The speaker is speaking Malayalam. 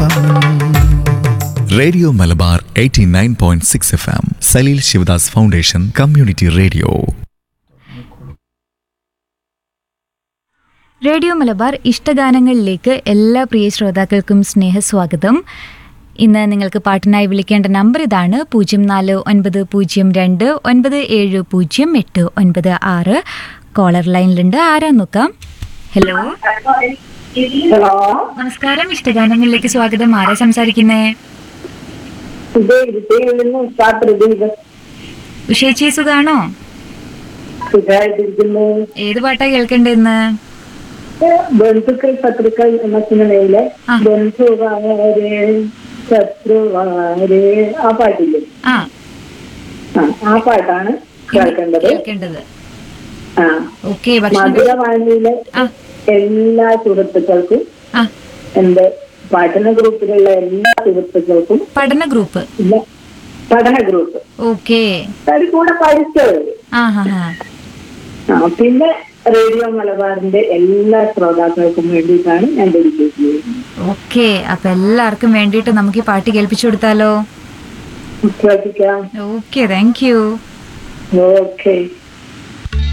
Radio Malabar 89.6 point six F M Saleel Sivadas foundation community radio radio Malabar ഇഷ്ടഗാനങ്ങളിലേക്ക് എല്ലാ പ്രിയ ശ്രോതാക്കൾക്കും സ്നേഹസ്വാഗതം ഇന്ന് നിങ്ങൾക്ക് പാട്ടിനായി വിളിക്കേണ്ട നമ്പർ ഇതാണ് പൂജ്യം നാല് ഒൻപത് പൂജ്യം രണ്ട് ഒൻപത് ഏഴ് പൂജ്യം എട്ട് ഒൻപത് ആറ് കോളർ ലൈനിലുണ്ട് ആരാ നോക്കാം ഹലോ ഹലോ നമസ്കാരം ഇഷ്ടഗാനങ്ങളിലേക്ക് സ്വാഗതം ആരാ സംസാരിക്കുന്നേ ഇത് വിജയിൽ നിന്ന് ഉഷാ പ്രദീപ് ഉഷേച്ചി സുഖാണോ സുഖമായിട്ടിരിക്കുന്നു ഏത് പാട്ടാ കേൾക്കേണ്ടതെന്ന് ബന്ധുക്കൾ ശത്രുക്കൾ എന്ന സിനിമയിലെ ആ. ബന്ധുവാരെ ശത്രുവാരെ ആ പാട്ടില്ലേ ആ ആ ആ പാട്ടാണ് കേൾക്കേണ്ടത് കേൾക്കേണ്ടത് ആ ഓക്കെ ഭക്ഷണം മധുരവാണിയിലെ ആ എല്ലാ സുഹൃത്തുക്കൾക്കും ആ എന്റെ പഠന ഗ്രൂപ്പിലുള്ള എല്ലാ സുഹൃത്തുക്കൾക്കും പഠന ഗ്രൂപ്പ് പിന്നെ പഠന ഗ്രൂപ്പ് ഓക്കെ അത് കൂടെ പഠിച്ചത് ആ ഹാ ഹാ ആ പിന്നെ റേഡിയോ മലബാറിന്റെ എല്ലാ ശ്രോതാക്കൾക്കും വേണ്ടിയിട്ടാണ് ഞാൻ ഡെഡിക്കേറ്റ് ചെയ്യുന്നത് ഓക്കെ അപ്പൊ എല്ലാവർക്കും വേണ്ടിയിട്ട് നമുക്ക് ഈ പാട്ട് കേൾപ്പിച്ചു കൊടുത്താലോ ശ്രദ്ധിക്കാം ഓക്കെ താങ്ക് യു ഓക്കെ